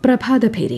പ്രഭാതഭേരി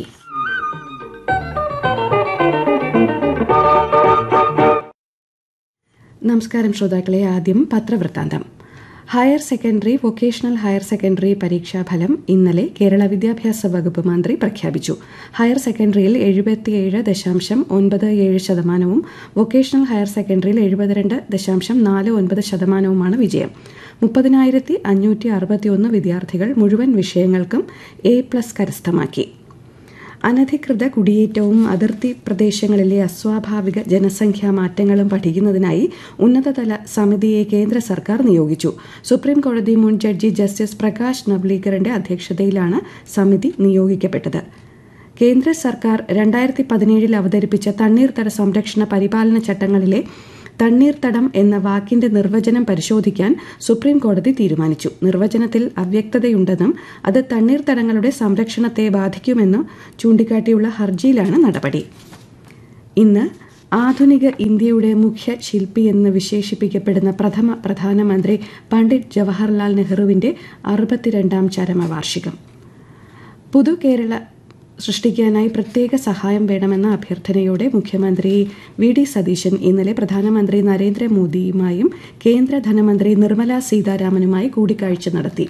നമസ്കാരം ശ്രോതാക്കളെ ആദ്യം പത്രവൃത്താന്തം higher secondary vocational higher secondary പരീക്ഷാ ഫലം ഇന്നലെ കേരള വിദ്യാഭ്യാസ വകുപ്പ് മന്ത്രി പ്രഖ്യാപിച്ചു ഹയർ സെക്കൻഡറിയിൽ എഴുപത്തിയേഴ് ദശാംശം ഒൻപത് ഏഴ് ശതമാനവും വൊക്കേഷണൽ ഹയർ സെക്കൻഡറിയിൽ എഴുപത്തിരണ്ട് ദശാംശം നാല് ഒൻപത് ശതമാനവുമാണ് വിജയം മുപ്പതിനായിരത്തി അഞ്ഞൂറ്റി അറുപത്തിയൊന്ന് വിദ്യാർത്ഥികൾ മുഴുവൻ വിഷയങ്ങൾക്കും എ പ്ലസ് കരസ്ഥമാക്കി അനധികൃത കുടിയേറ്റവും അതിർത്തി പ്രദേശങ്ങളിലെ അസ്വാഭാവിക ജനസംഖ്യാ മാറ്റങ്ങളും പഠിക്കുന്നതിനായി ഉന്നതതല സമിതിയെ കേന്ദ്ര സർക്കാർ നിയോഗിച്ചു സുപ്രീം കോടതി മുൻ ജഡ്ജി ജസ്റ്റിസ് പ്രകാശ് നവ്ലീകറിന്റെ അധ്യക്ഷതയിലാണ് സമിതി നിയോഗിക്കപ്പെട്ടത് കേന്ദ്ര സർക്കാർ രണ്ടായിരത്തി പതിനേഴിൽ അവതരിപ്പിച്ച തണ്ണീർത്തട സംരക്ഷണ പരിപാലന ചട്ടങ്ങളിലെ തണ്ണീർത്തടം എന്ന വാക്കിന്റെ നിർവചനം പരിശോധിക്കാൻ സുപ്രീം കോടതി തീരുമാനിച്ചു നിർവചനത്തിൽ അവ്യക്തതയുണ്ടെന്നും അത് തണ്ണീർത്തടങ്ങളുടെ സംരക്ഷണത്തെ ബാധിക്കുമെന്നും ചൂണ്ടിക്കാട്ടിയുള്ള ഹർജിയിലാണ് നടപടി ഇന്ന് ആധുനിക ഇന്ത്യയുടെ മുഖ്യ ശില്പി എന്ന് വിശേഷിപ്പിക്കപ്പെടുന്ന പ്രഥമ പ്രധാനമന്ത്രി പണ്ഡിറ്റ് ജവഹർലാൽ നെഹ്റുവിന്റെ അറുപത്തിരണ്ടാം ചരമവാർഷികം പുതുകേരള സൃഷ്ടിക്കാനായി പ്രത്യേക സഹായം വേണമെന്ന അഭ്യർത്ഥനയോടെ മുഖ്യമന്ത്രി വി ഡി സതീശൻ ഇന്നലെ പ്രധാനമന്ത്രി നരേന്ദ്രമോദിയുമായും കേന്ദ്ര ധനമന്ത്രി നിർമ്മല സീതാരാമനുമായി കൂടിക്കാഴ്ച നടത്തി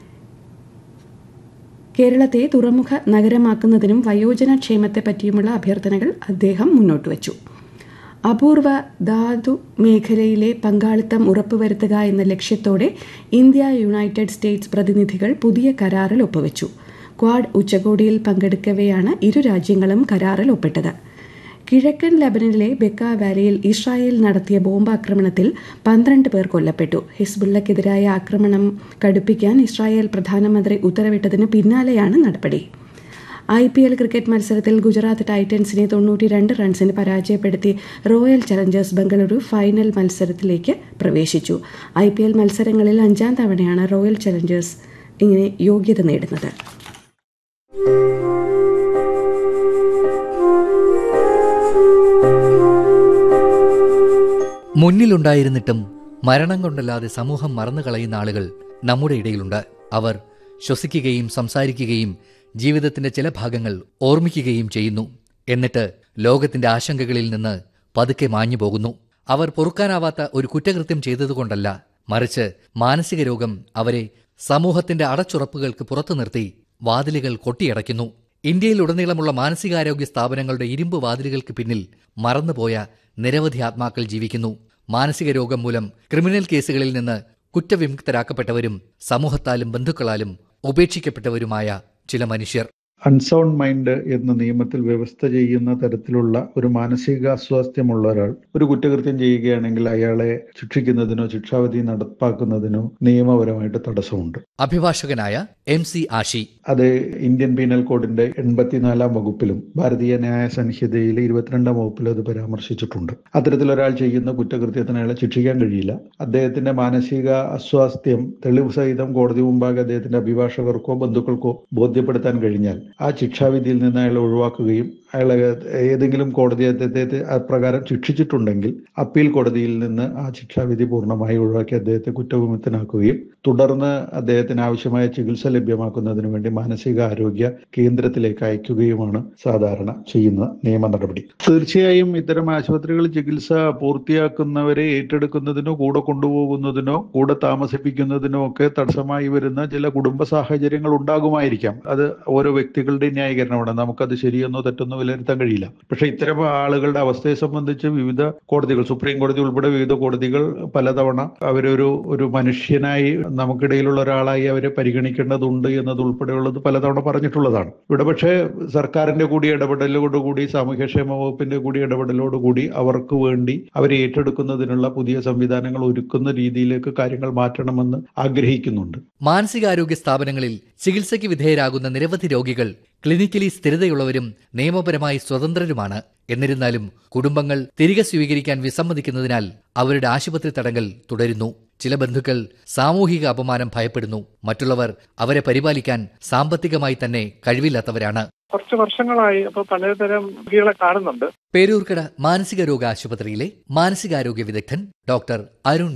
കേരളത്തെ തുറമുഖ നഗരമാക്കുന്നതിനും വയോജന ക്ഷേമത്തെപ്പറ്റിയുമുള്ള അഭ്യർത്ഥനകൾ അദ്ദേഹം മുന്നോട്ടുവച്ചു അപൂർവ ധാതു മേഖലയിലെ പങ്കാളിത്തം ഉറപ്പുവരുത്തുക എന്ന ലക്ഷ്യത്തോടെ ഇന്ത്യ യുണൈറ്റഡ് സ്റ്റേറ്റ്സ് പ്രതിനിധികൾ പുതിയ കരാറിൽ ഒപ്പുവെച്ചു ക്വാഡ് ഉച്ചകോടിയിൽ പങ്കെടുക്കവെയാണ് ഇരു രാജ്യങ്ങളും കരാറിൽ ഒപ്പിട്ടത് കിഴക്കൻ ലബനനിലെ ബെക്ക വാലിയിൽ ഇസ്രായേൽ നടത്തിയ ബോംബാക്രമണത്തിൽ പന്ത്രണ്ട് പേർ കൊല്ലപ്പെട്ടു ഹിസ്ബുള്ളക്കെതിരായ ആക്രമണം കടുപ്പിക്കാൻ ഇസ്രായേൽ പ്രധാനമന്ത്രി ഉത്തരവിട്ടതിന് പിന്നാലെയാണ് നടപടി ഐ പി എൽ ക്രിക്കറ്റ് മത്സരത്തിൽ ഗുജറാത്ത് ടൈറ്റൻസിനെ തൊണ്ണൂറ്റി രണ്ട് റൺസിന് പരാജയപ്പെടുത്തി റോയൽ ചലഞ്ചേഴ്സ് ബംഗളൂരു ഫൈനൽ മത്സരത്തിലേക്ക് പ്രവേശിച്ചു ഐ പി എൽ മത്സരങ്ങളിൽ അഞ്ചാം തവണയാണ് റോയൽ ചലഞ്ചേഴ്സ് ഇങ്ങനെ യോഗ്യത നേടുന്നത് മുന്നിലുണ്ടായിരുന്നിട്ടും മരണം കൊണ്ടല്ലാതെ സമൂഹം മറന്നു കളയുന്ന ആളുകൾ നമ്മുടെ ഇടയിലുണ്ട് അവർ ശ്വസിക്കുകയും സംസാരിക്കുകയും ജീവിതത്തിന്റെ ചില ഭാഗങ്ങൾ ഓർമ്മിക്കുകയും ചെയ്യുന്നു എന്നിട്ട് ലോകത്തിന്റെ ആശങ്കകളിൽ നിന്ന് പതുക്കെ മാഞ്ഞു പോകുന്നു അവർ പൊറുക്കാനാവാത്ത ഒരു കുറ്റകൃത്യം ചെയ്തതുകൊണ്ടല്ല മറിച്ച് മാനസിക രോഗം അവരെ സമൂഹത്തിന്റെ അടച്ചുറപ്പുകൾക്ക് പുറത്തു നിർത്തി വാതിലുകൾ കൊട്ടിയടയ്ക്കുന്നു ഇന്ത്യയിലുടനീളമുള്ള മാനസികാരോഗ്യ സ്ഥാപനങ്ങളുടെ ഇരുമ്പ് വാതിലുകൾക്ക് പിന്നിൽ മറന്നുപോയ നിരവധി ആത്മാക്കൾ ജീവിക്കുന്നു മാനസിക രോഗം മൂലം ക്രിമിനൽ കേസുകളിൽ നിന്ന് കുറ്റവിമുക്തരാക്കപ്പെട്ടവരും സമൂഹത്താലും ബന്ധുക്കളാലും ഉപേക്ഷിക്കപ്പെട്ടവരുമായ ചില മനുഷ്യർ അൺസൗണ്ട് മൈൻഡ് എന്ന നിയമത്തിൽ വ്യവസ്ഥ ചെയ്യുന്ന തരത്തിലുള്ള ഒരു മാനസികാസ്വാസ്ഥ്യമുള്ള ഒരാൾ ഒരു കുറ്റകൃത്യം ചെയ്യുകയാണെങ്കിൽ അയാളെ ശിക്ഷിക്കുന്നതിനോ ശിക്ഷാവിധി നടപ്പാക്കുന്നതിനോ നിയമപരമായിട്ട് തടസ്സമുണ്ട് അഭിഭാഷകനായ എം സി ആഷി അത് ഇന്ത്യൻ പീനൽ കോഡിന്റെ എൺപത്തിനാലാം വകുപ്പിലും ഭാരതീയ ന്യായ സംഹിതയിലെ ഇരുപത്തിരണ്ടാം വകുപ്പിലും അത് പരാമർശിച്ചിട്ടുണ്ട് അത്തരത്തിൽ ഒരാൾ ചെയ്യുന്ന കുറ്റകൃത്യത്തിന് അയാളെ ശിക്ഷിക്കാൻ കഴിയില്ല അദ്ദേഹത്തിന്റെ മാനസിക അസ്വാസ്ഥ്യം തെളിവ് സഹിതം കോടതി മുമ്പാകെ അദ്ദേഹത്തിന്റെ അഭിഭാഷകർക്കോ ബന്ധുക്കൾക്കോ ബോധ്യപ്പെടുത്താൻ കഴിഞ്ഞാൽ ആ ശിക്ഷാവിധിയിൽ നിന്ന് അയാളെ ഒഴിവാക്കുകയും അയാളെ ഏതെങ്കിലും കോടതി അദ്ദേഹത്തെ അപ്രകാരം ശിക്ഷിച്ചിട്ടുണ്ടെങ്കിൽ അപ്പീൽ കോടതിയിൽ നിന്ന് ആ ശിക്ഷാവിധി പൂർണ്ണമായി ഒഴിവാക്കി അദ്ദേഹത്തെ കുറ്റവിമുക്തനാക്കുകയും തുടർന്ന് അദ്ദേഹത്തിന് ആവശ്യമായ ചികിത്സ ലഭ്യമാക്കുന്നതിന് വേണ്ടി മാനസികാരോഗ്യ കേന്ദ്രത്തിലേക്ക് അയക്കുകയുമാണ് സാധാരണ ചെയ്യുന്ന നിയമ നടപടി തീർച്ചയായും ഇത്തരം ആശുപത്രികളിൽ ചികിത്സ പൂർത്തിയാക്കുന്നവരെ ഏറ്റെടുക്കുന്നതിനോ കൂടെ കൊണ്ടുപോകുന്നതിനോ കൂടെ താമസിപ്പിക്കുന്നതിനോ ഒക്കെ തടസ്സമായി വരുന്ന ചില കുടുംബ സാഹചര്യങ്ങൾ ഉണ്ടാകുമായിരിക്കാം അത് ഓരോ വ്യക്തികളുടെയും ന്യായീകരണമാണ് നമുക്കത് ശരിയെന്നോ തെറ്റെന്നോ വിലയിരുത്താൻ കഴിയില്ല പക്ഷെ ഇത്തരം ആളുകളുടെ അവസ്ഥയെ സംബന്ധിച്ച് വിവിധ കോടതികൾ സുപ്രീം കോടതി ഉൾപ്പെടെ വിവിധ കോടതികൾ പലതവണ അവരൊരു ഒരു മനുഷ്യനായി നമുക്കിടയിലുള്ള ഒരാളായി അവരെ പരിഗണിക്കേണ്ടതുണ്ട് എന്നതുൾപ്പെടെയുള്ളത് പലതവണ പറഞ്ഞിട്ടുള്ളതാണ് ഇവിടെ പക്ഷേ സർക്കാരിന്റെ കൂടി ഇടപെടലോടുകൂടി സാമൂഹ്യക്ഷേമ വകുപ്പിന്റെ കൂടി ഇടപെടലോടുകൂടി അവർക്ക് വേണ്ടി അവരെ ഏറ്റെടുക്കുന്നതിനുള്ള പുതിയ സംവിധാനങ്ങൾ ഒരുക്കുന്ന രീതിയിലേക്ക് കാര്യങ്ങൾ മാറ്റണമെന്ന് ആഗ്രഹിക്കുന്നുണ്ട് മാനസികാരോഗ്യ സ്ഥാപനങ്ങളിൽ ചികിത്സയ്ക്ക് വിധേയരാകുന്ന നിരവധി രോഗികൾ ക്ലിനിക്കലി സ്ഥിരതയുള്ളവരും നിയമപരമായി സ്വതന്ത്രരുമാണ് എന്നിരുന്നാലും കുടുംബങ്ങൾ തിരികെ സ്വീകരിക്കാൻ വിസമ്മതിക്കുന്നതിനാൽ അവരുടെ ആശുപത്രി തടങ്കൽ തുടരുന്നു ചില ബന്ധുക്കൾ സാമൂഹിക അപമാനം ഭയപ്പെടുന്നു മറ്റുള്ളവർ അവരെ പരിപാലിക്കാൻ സാമ്പത്തികമായി തന്നെ കഴിവില്ലാത്തവരാണ് കുറച്ച് വർഷങ്ങളായി അപ്പൊ പലതരം രോഗികളെ കാണുന്നുണ്ട് പേരൂർക്കട മാനസിക രോഗ ആശുപത്രിയിലെ മാനസികാരോഗ്യ വിദഗ്ധൻ ഡോക്ടർ അരുൺ വി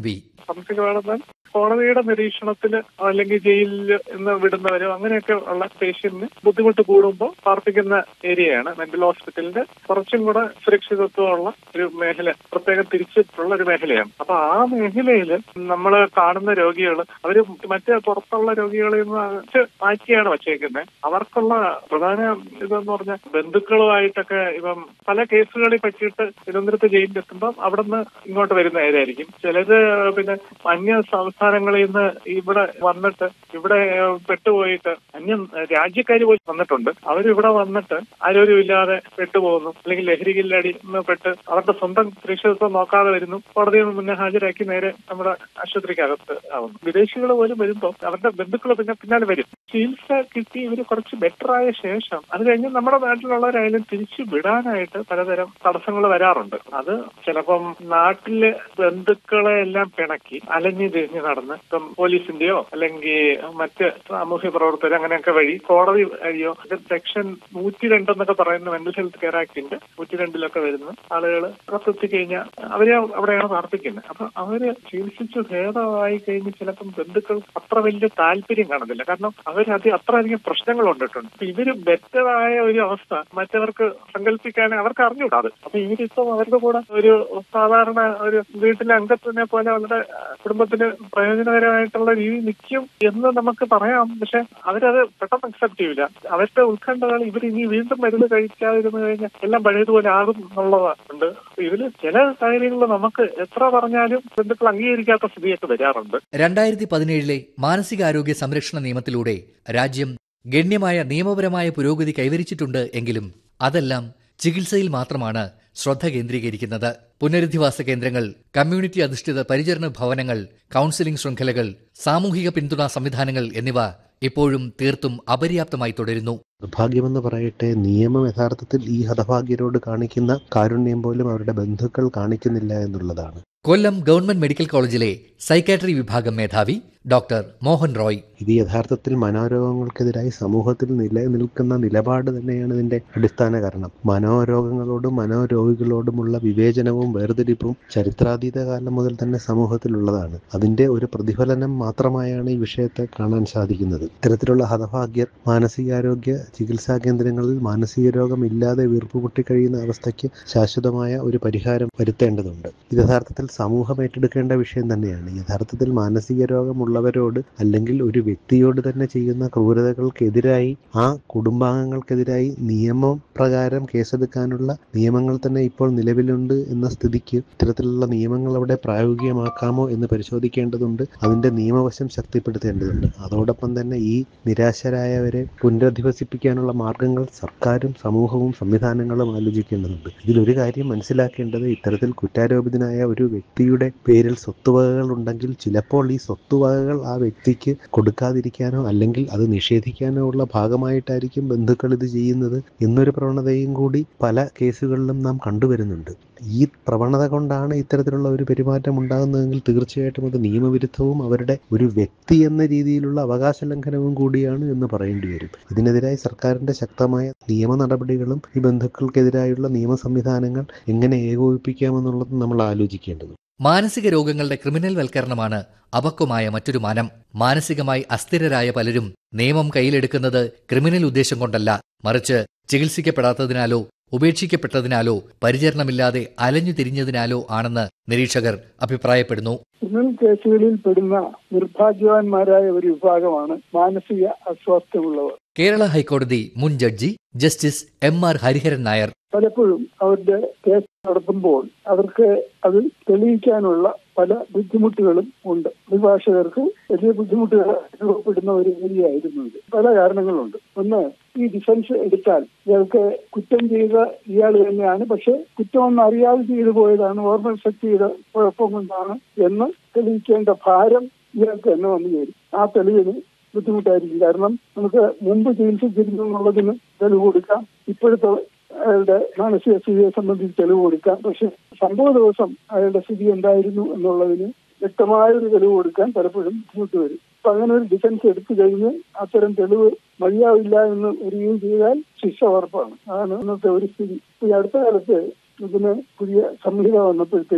സംരക്ഷക വേണമെന്നാൽ കോടതിയുടെ നിരീക്ഷണത്തിൽ അല്ലെങ്കിൽ ജയിലിൽ നിന്ന് വിടുന്നവരോ അങ്ങനെയൊക്കെ ഉള്ള പേഷ്യന്റിന് ബുദ്ധിമുട്ട് കൂടുമ്പോൾ പാർപ്പിക്കുന്ന ഏരിയയാണ് മെന്റൽ ഹോസ്പിറ്റലിന്റെ കുറച്ചും കൂടെ സുരക്ഷിതത്വമുള്ള ഒരു മേഖല പ്രത്യേകം തിരിച്ചിട്ടുള്ള ഒരു മേഖലയാണ് അപ്പൊ ആ മേഖലയിൽ നമ്മൾ കാണുന്ന രോഗികൾ അവര് മറ്റേ പുറത്തുള്ള രോഗികളിൽ നിന്ന് അകറ്റ് മാറ്റിയാണ് വച്ചേക്കുന്നത് അവർക്കുള്ള പ്രധാന ഇതെന്ന് പറഞ്ഞാൽ ബന്ധുക്കളുമായിട്ടൊക്കെ ഇപ്പം പല കേസുകളിൽ പറ്റിയിട്ട് തിരുവനന്തപുരത്ത് ജയിലിൽ എത്തുമ്പോൾ അവിടെ നിന്ന് ഇങ്ങോട്ട് വരുന്ന ഏതായിരിക്കും ചിലര് പിന്നെ അന്യ സംസ്ഥാനങ്ങളിൽ നിന്ന് ഇവിടെ വന്നിട്ട് ഇവിടെ ഏഹ്, പെട്ടുപോയിട്ട് അന്യ രാജ്യക്കാർ പോയി വന്നിട്ടുണ്ട് അവരിവിടെ വന്നിട്ട് ആരോഗ്യമില്ലാതെ പെട്ടുപോകുന്നു അല്ലെങ്കിൽ ലഹരികില്ലടി പെട്ട് അവരുടെ സ്വന്തം സുരക്ഷിതത്വം നോക്കാതെ വരുന്നു കോടതിയിൽ നിന്ന് മുന്നേ ഹാജരാക്കി നേരെ നമ്മുടെ ആശുപത്രിക്കകത്ത് ആവുന്നു വിദേശികൾ പോലും വരുമ്പോൾ അവരുടെ ബന്ധുക്കൾ പിന്നെ പിന്നാലെ വരും ചികിത്സ കിട്ടി ഇവര് കുറച്ച് ബെറ്റർ ആയ ശേഷം അത് കഴിഞ്ഞ് നമ്മുടെ നാട്ടിലുള്ളവരായാലും തിരിച്ചു വിടാനായിട്ട് പലതരം തടസ്സങ്ങൾ വരാറുണ്ട് അത് ചിലപ്പം നാട്ടിലെ ബന്ധുക്കളെ എല്ലാം പിണക്കി അലഞ്ഞു തിരിഞ്ഞ് നടന്ന് ഇപ്പം പോലീസിന്റെയോ അല്ലെങ്കിൽ മറ്റ് സാമൂഹ്യ പ്രവർത്തകർ അങ്ങനെയൊക്കെ വഴി കോടതി വഴിയോ ഇത് സെക്ഷൻ നൂറ്റി രണ്ടെന്നൊക്കെ പറയുന്ന മെന്റൽ ഹെൽത്ത് കെയർ ആക്ടിന്റെ നൂറ്റി രണ്ടിലൊക്കെ വരുന്ന ആളുകൾ പുറത്തെത്തി കഴിഞ്ഞാൽ അവരെ അവിടെയാണ് പാർപ്പിക്കുന്നത് അപ്പൊ അവര് ചികിത്സിച്ച് ഭേദമായി കഴിഞ്ഞ് ചിലപ്പം ബന്ധുക്കൾ അത്ര വലിയ താല്പര്യം കാണുന്നില്ല കാരണം അവരത് അത്ര അധികം പ്രശ്നങ്ങൾ കൊണ്ടിട്ടുണ്ട് അപ്പൊ ഇവര് ബെറ്റർ ആയ ഒരു അവസ്ഥ മറ്റവർക്ക് സങ്കല്പിക്കാൻ അവർക്ക് അറിഞ്ഞൂടാ അത് അപ്പൊ ഇവരിപ്പം അവരുടെ കൂടെ ഒരു സാധാരണ ഒരു വീട്ടിലെ അംഗത്തിനെ പോലെ അവരുടെ കുടുംബത്തിന് പ്രയോജനകരമായിട്ടുള്ള രീതി നിൽക്കും എന്ന് നമുക്ക് പറയാം പക്ഷെ അവരത് പെട്ടെന്ന് അക്സെപ്റ്റ് ചെയ്യില്ല അവരുടെ ഉത്കണ്ഠകൾ ഇവർ ഇനി വീണ്ടും മരുന്ന് കഴിക്കാതിരുന്നു കഴിഞ്ഞാൽ എല്ലാം പഴയതുപോലെ ആകും എന്നുള്ളതുണ്ട് ഇതിൽ ചില കാര്യങ്ങളിൽ നമുക്ക് എത്ര പറഞ്ഞാലും ബന്ധുക്കൾ അംഗീകരിക്കാത്ത സ്ഥിതിയൊക്കെ വരാറുണ്ട് രണ്ടായിരത്തി പതിനേഴിലെ മാനസികാരോഗ്യ സംരക്ഷണ നിയമത്തിലൂടെ രാജ്യം ഗണ്യമായ നിയമപരമായ പുരോഗതി കൈവരിച്ചിട്ടുണ്ട് എങ്കിലും അതെല്ലാം ചികിത്സയിൽ മാത്രമാണ് ശ്രദ്ധ കേന്ദ്രീകരിക്കുന്നത് പുനരധിവാസ കേന്ദ്രങ്ങൾ കമ്മ്യൂണിറ്റി അധിഷ്ഠിത പരിചരണ ഭവനങ്ങൾ കൌൺസിലിംഗ് ശൃംഖലകൾ സാമൂഹിക പിന്തുണാ സംവിധാനങ്ങൾ എന്നിവ ഇപ്പോഴും തീർത്തും അപര്യാപ്തമായി തുടരുന്നു നിർഭാഗ്യമെന്ന് പറയട്ടെ നിയമം യഥാർത്ഥത്തിൽ ഈ ഹതഭാഗ്യരോട് കാണിക്കുന്ന കാരുണ്യം പോലും അവരുടെ ബന്ധുക്കൾ കാണിക്കുന്നില്ല എന്നുള്ളതാണ് കൊല്ലം ഗവൺമെന്റ് മെഡിക്കൽ കോളേജിലെ സൈക്കാട്രി വിഭാഗം മേധാവി ഡോക്ടർ മോഹൻ റോയ് ഇത് യഥാർത്ഥത്തിൽ മനോരോഗങ്ങൾക്കെതിരായി സമൂഹത്തിൽ നിലനിൽക്കുന്ന നിലപാട് തന്നെയാണ് ഇതിന്റെ അടിസ്ഥാന കാരണം മനോരോഗങ്ങളോടും മനോരോഗികളോടുമുള്ള വിവേചനവും വേർതിരിപ്പും ചരിത്രാതീത കാലം മുതൽ തന്നെ സമൂഹത്തിലുള്ളതാണ് അതിന്റെ ഒരു പ്രതിഫലനം മാത്രമായാണ് ഈ വിഷയത്തെ കാണാൻ സാധിക്കുന്നത് ഇത്തരത്തിലുള്ള ഹതഭാഗ്യർ മാനസികാരോഗ്യ ചികിത്സാ കേന്ദ്രങ്ങളിൽ മാനസിക രോഗം ഇല്ലാതെ വീർപ്പുമുട്ടി കഴിയുന്ന അവസ്ഥയ്ക്ക് ശാശ്വതമായ ഒരു പരിഹാരം വരുത്തേണ്ടതുണ്ട് ഇത് യഥാർത്ഥത്തിൽ സമൂഹം ഏറ്റെടുക്കേണ്ട വിഷയം തന്നെയാണ് യഥാർത്ഥത്തിൽ മാനസിക രോഗമുള്ളവരോട് അല്ലെങ്കിൽ ഒരു വ്യക്തിയോട് തന്നെ ചെയ്യുന്ന ക്രൂരതകൾക്കെതിരായി ആ കുടുംബാംഗങ്ങൾക്കെതിരായി നിയമപ്രകാരം കേസെടുക്കാനുള്ള നിയമങ്ങൾ തന്നെ ഇപ്പോൾ നിലവിലുണ്ട് എന്ന സ്ഥിതിക്ക് ഇത്തരത്തിലുള്ള നിയമങ്ങൾ അവിടെ പ്രായോഗികമാക്കാമോ എന്ന് പരിശോധിക്കേണ്ടതുണ്ട് അതിന്റെ നിയമവശം ശക്തിപ്പെടുത്തേണ്ടതുണ്ട് അതോടൊപ്പം തന്നെ ഈ നിരാശരായവരെ പുനരധിവസിപ്പിക്കാനുള്ള മാർഗങ്ങൾ സർക്കാരും സമൂഹവും സംവിധാനങ്ങളും ആലോചിക്കേണ്ടതുണ്ട് ഇതിലൊരു കാര്യം മനസ്സിലാക്കേണ്ടത് ഇത്തരത്തിൽ കുറ്റാരോപിതനായ ഒരു വ്യക്തിയുടെ പേരിൽ സ്വത്തുവകകൾ ഉണ്ടെങ്കിൽ ചിലപ്പോൾ ഈ സ്വത്തുവകകൾ ആ വ്യക്തിക്ക് കൊടുക്കാതിരിക്കാനോ അല്ലെങ്കിൽ അത് നിഷേധിക്കാനോ ഉള്ള ഭാഗമായിട്ടായിരിക്കും ബന്ധുക്കൾ ഇത് ചെയ്യുന്നത് എന്നൊരു പ്രവണതയും കൂടി പല കേസുകളിലും നാം കണ്ടുവരുന്നുണ്ട് ഈ പ്രവണത കൊണ്ടാണ് ഇത്തരത്തിലുള്ള ഒരു പെരുമാറ്റം ഉണ്ടാകുന്നതെങ്കിൽ തീർച്ചയായിട്ടും അത് നിയമവിരുദ്ധവും അവരുടെ ഒരു വ്യക്തി എന്ന രീതിയിലുള്ള അവകാശ ലംഘനവും കൂടിയാണ് എന്ന് പറയേണ്ടി വരും ഇതിനെതിരായി സർക്കാരിന്റെ ശക്തമായ നിയമ നടപടികളും ഈ ബന്ധുക്കൾക്കെതിരായുള്ള നിയമ സംവിധാനങ്ങൾ എങ്ങനെ ഏകോപിപ്പിക്കാമെന്നുള്ളത് നമ്മൾ ആലോചിക്കേണ്ടത് മാനസിക രോഗങ്ങളുടെ ക്രിമിനൽ വൽക്കരണമാണ് അപക്വമായ മറ്റൊരു മാനം മാനസികമായി അസ്ഥിരരായ പലരും നിയമം കയ്യിലെടുക്കുന്നത് ക്രിമിനൽ ഉദ്ദേശം കൊണ്ടല്ല മറിച്ച് ചികിത്സിക്കപ്പെടാത്തതിനാലോ ഉപേക്ഷിക്കപ്പെട്ടതിനാലോ പരിചരണമില്ലാതെ അലഞ്ഞു തിരിഞ്ഞതിനാലോ ആണെന്ന് നിരീക്ഷകർ അഭിപ്രായപ്പെടുന്നു ക്രിമിനൽ കേസുകളിൽ പെടുന്ന നിർഭാഗ്യവാന്മാരായ ഒരു വിഭാഗമാണ് മാനസിക അസ്വാസ്ഥ്യമുള്ളവർ കേരള ഹൈക്കോടതി മുൻ judge justice M R Hariharan Nair പലപ്പോഴും അവരുടെ കേസ് നടത്തുമ്പോൾ അവർക്ക് അത് തെളിയിക്കാനുള്ള പല ബുദ്ധിമുട്ടുകളും ഉണ്ട് അഭിഭാഷകർക്ക് വലിയ ബുദ്ധിമുട്ടുകൾ അനുഭവപ്പെടുന്ന ഒരു ഏരിയയായിരുന്നു ഇത് പല കാരണങ്ങളുണ്ട് ഒന്ന് ഈ ഡിഫൻസ് എടുത്താൽ ഇയാൾക്ക് കുറ്റം ചെയ്ത ഇയാൾ തന്നെയാണ് പക്ഷെ കുറ്റമൊന്നും അറിയാതെ ചെയ്തു പോയതാണ് ഓർമ്മ ശക്തിയുടെ കുഴപ്പം കൊണ്ടാണ് എന്ന് തെളിയിക്കേണ്ട ഭാരം ഇയാൾക്ക് തന്നെ വന്നു ചേരും ആ തെളിവിന് ബുദ്ധിമുട്ടായിരിക്കും കാരണം നമുക്ക് മുമ്പ് ചികിത്സിച്ചിരുന്നു എന്നുള്ളതിന് തെളിവ് കൊടുക്കാം ഇപ്പോഴത്തെ അയാളുടെ മാനസിക സ്ഥിതിയെ സംബന്ധിച്ച് തെളിവ് കൊടുക്കാം പക്ഷെ സംഭവ ദിവസം അയാളുടെ സ്ഥിതി എന്തായിരുന്നു എന്നുള്ളതിന് വ്യക്തമായ ഒരു തെളിവ് കൊടുക്കാൻ പലപ്പോഴും ബുദ്ധിമുട്ട് വരും അപ്പൊ അങ്ങനെ ഒരു ഡിഫൻസ് എടുത്തു കഴിഞ്ഞ് അത്തരം തെളിവ് മതിയാവില്ല എന്ന് വരികയും ചെയ്താൽ ശിക്ഷ ഉറപ്പാണ് അതാണ് ഇന്നത്തെ ഒരു സ്ഥിതി ഈ അടുത്ത കാലത്ത് ഇതിന് പുതിയ സംഹിത വന്നപ്പോഴത്തേക്ക്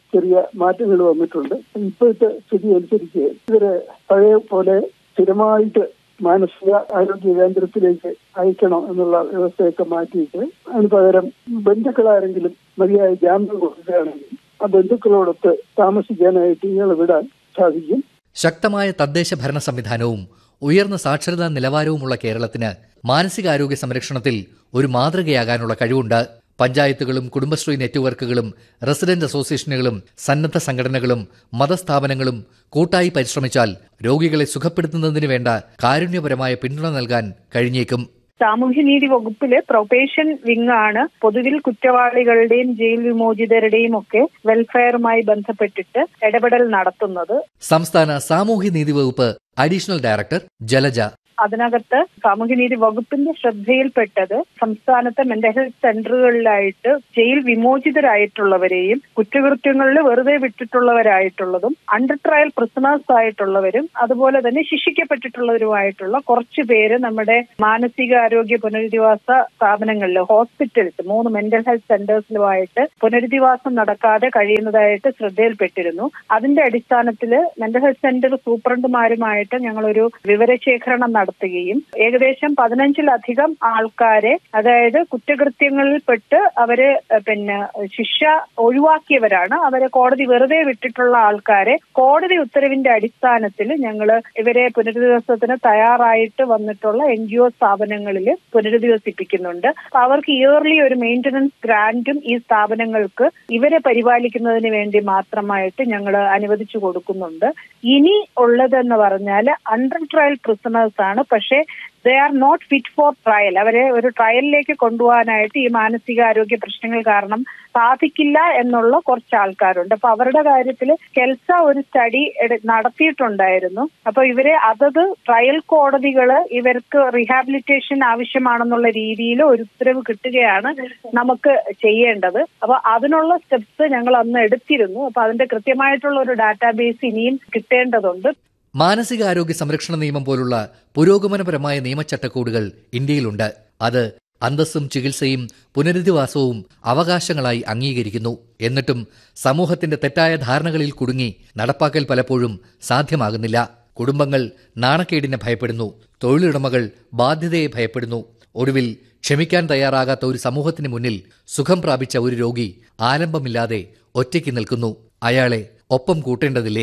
ചെറിയ മാറ്റങ്ങൾ വന്നിട്ടുണ്ട് ഇപ്പോഴത്തെ സ്ഥിതി അനുസരിച്ച് ഇവരെ പഴയ പോലെ സ്ഥിരമായിട്ട് മാനസിക ആരോഗ്യ കേന്ദ്രത്തിലേക്ക് അയക്കണം എന്നുള്ള വ്യവസ്ഥയൊക്കെ മാറ്റിയിട്ട് അതിന് പകരം ബന്ധുക്കളാരെങ്കിലും മതിയായ ജാമ്യം കൊടുക്കുകയാണെങ്കിൽ ആ ബന്ധുക്കളോടൊത്ത് താമസിക്കാനായിട്ട് ഇയാളെ വിടാൻ സാധിക്കും ശക്തമായ തദ്ദേശ ഭരണ സംവിധാനവും ഉയർന്ന സാക്ഷരതാ നിലവാരവുമുള്ള കേരളത്തിന് മാനസികാരോഗ്യ സംരക്ഷണത്തിൽ ഒരു മാതൃകയാകാനുള്ള കഴിവുണ്ട് പഞ്ചായത്തുകളും കുടുംബശ്രീ നെറ്റ്വർക്കുകളും റെസിഡന്റ് അസോസിയേഷനുകളും സന്നദ്ധ സംഘടനകളും മതസ്ഥാപനങ്ങളും കൂട്ടായി പരിശ്രമിച്ചാൽ രോഗികളെ സുഖപ്പെടുത്തുന്നതിന് വേണ്ട കാരുണ്യപരമായ പിന്തുണ നൽകാൻ കഴിഞ്ഞേക്കും സാമൂഹ്യനീതി വകുപ്പില് പ്രൊബേഷൻ വിങ് ആണ് പൊതുവിൽ കുറ്റവാളികളുടെയും ജയിൽ വിമോചിതരുടെയും ഒക്കെ വെൽഫെയറുമായി ബന്ധപ്പെട്ടിട്ട് ഇടപെടൽ നടത്തുന്നത് സംസ്ഥാന സാമൂഹ്യനീതി വകുപ്പ് അഡീഷണൽ ഡയറക്ടർ ജലജ അതിനകത്ത് സാമൂഹ്യനീതി വകുപ്പിന്റെ ശ്രദ്ധയിൽപ്പെട്ടത് സംസ്ഥാനത്തെ മെന്റൽ ഹെൽത്ത് സെന്ററുകളിലായിട്ട് ജയിൽ വിമോചിതരായിട്ടുള്ളവരെയും കുറ്റകൃത്യങ്ങളിൽ വെറുതെ വിട്ടിട്ടുള്ളവരായിട്ടുള്ളതും അണ്ടർ ട്രയൽ പ്രിസണേഴ്സ് ആയിട്ടുള്ളവരും അതുപോലെ തന്നെ ശിക്ഷിക്കപ്പെട്ടിട്ടുള്ളവരുമായിട്ടുള്ള കുറച്ചു പേര് നമ്മുടെ മാനസികാരോഗ്യ പുനരധിവാസ സ്ഥാപനങ്ങളിൽ ഹോസ്പിറ്റൽസ് മൂന്ന് മെന്റൽ ഹെൽത്ത് സെന്റേഴ്സിലുമായിട്ട് പുനരധിവാസം നടക്കാതെ കഴിയുന്നതായിട്ട് ശ്രദ്ധയിൽപ്പെട്ടിരുന്നു അതിന്റെ അടിസ്ഥാനത്തിൽ മെന്റൽ ഹെൽത്ത് സെന്റർ സൂപ്രണ്ടുമാരുമായിട്ട് ഞങ്ങളൊരു വിവരശേഖരണം നടത്തുകയും ഏകദേശം പതിനഞ്ചിലധികം ആൾക്കാരെ അതായത് കുറ്റകൃത്യങ്ങളിൽപ്പെട്ട് അവര് പിന്നെ ശിക്ഷ ഒഴിവാക്കിയവരാണ് അവരെ കോടതി വെറുതെ വിട്ടിട്ടുള്ള ആൾക്കാരെ കോടതി ഉത്തരവിന്റെ അടിസ്ഥാനത്തിൽ ഞങ്ങൾ ഇവരെ പുനരധിവാസത്തിന് തയ്യാറായിട്ട് വന്നിട്ടുള്ള എൻ ജി ഒ സ്ഥാപനങ്ങളിൽ പുനരധിവസിപ്പിക്കുന്നുണ്ട് അവർക്ക് ഇയർലി ഒരു മെയിന്റനൻസ് ഗ്രാന്റും ഈ സ്ഥാപനങ്ങൾക്ക് ഇവരെ പരിപാലിക്കുന്നതിന് വേണ്ടി മാത്രമായിട്ട് ഞങ്ങൾ അനുവദിച്ചു കൊടുക്കുന്നുണ്ട് ഇനി ഉള്ളതെന്ന് പറഞ്ഞാൽ അണ്ടർ ട്രയൽ പ്രിസണേഴ്സ് ആണ് പക്ഷേ they are not fit for trial അവരെ ഒരു ട്രയലിലേക്ക് കൊണ്ടുപോകാനായിട്ട് ഈ മാനസികാരോഗ്യ പ്രശ്നങ്ങൾ കാരണം സാധിക്കില്ല എന്നുള്ള കുറച്ച് ആൾക്കാരുണ്ട് അപ്പൊ അവരുടെ കാര്യത്തിൽ കെൽസ ഒരു സ്റ്റഡി നടത്തിയിട്ടുണ്ടായിരുന്നു അപ്പൊ ഇവരെ അതത് ട്രയൽ കോടതികൾ ഇവർക്ക് റീഹാബിലിറ്റേഷൻ ആവശ്യമാണെന്നുള്ള രീതിയിൽ ഒരു ഉത്തരവ് കിട്ടുകയാണ് നമുക്ക് ചെയ്യേണ്ടത് അപ്പൊ അതിനുള്ള സ്റ്റെപ്സ് ഞങ്ങൾ അന്ന് എടുത്തിരുന്നു അപ്പൊ അതിന്റെ കൃത്യമായിട്ടുള്ള ഒരു ഡാറ്റാബേസ് ഇനിയും കിട്ടേണ്ടതുണ്ട് മാനസികാരോഗ്യ സംരക്ഷണ നിയമം പോലുള്ള പുരോഗമനപരമായ നിയമചട്ടക്കൂടുകൾ ഇന്ത്യയിലുണ്ട് അത് അന്തസ്സും ചികിത്സയും പുനരധിവാസവും അവകാശങ്ങളായി അംഗീകരിക്കുന്നു എന്നിട്ടും സമൂഹത്തിന്റെ തെറ്റായ ധാരണകളിൽ കുടുങ്ങി നടപ്പാക്കൽ പലപ്പോഴും സാധ്യമാകുന്നില്ല കുടുംബങ്ങൾ നാണക്കേടിനെ ഭയപ്പെടുന്നു തൊഴിലുടമകൾ ബാധ്യതയെ ഭയപ്പെടുന്നു ഒടുവിൽ ക്ഷമിക്കാൻ തയ്യാറാകാത്ത ഒരു സമൂഹത്തിന് മുന്നിൽ സുഖം പ്രാപിച്ച ഒരു രോഗി ആലംബമില്ലാതെ ഒറ്റയ്ക്ക് നിൽക്കുന്നു അയാളെ ഒപ്പം കൂട്ടേണ്ടതില്ലേ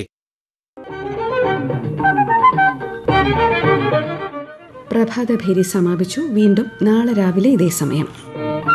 പ്രഭാതഭേരി സമാപിച്ചു വീണ്ടും നാളെ രാവിലെ ഇതേ സമയം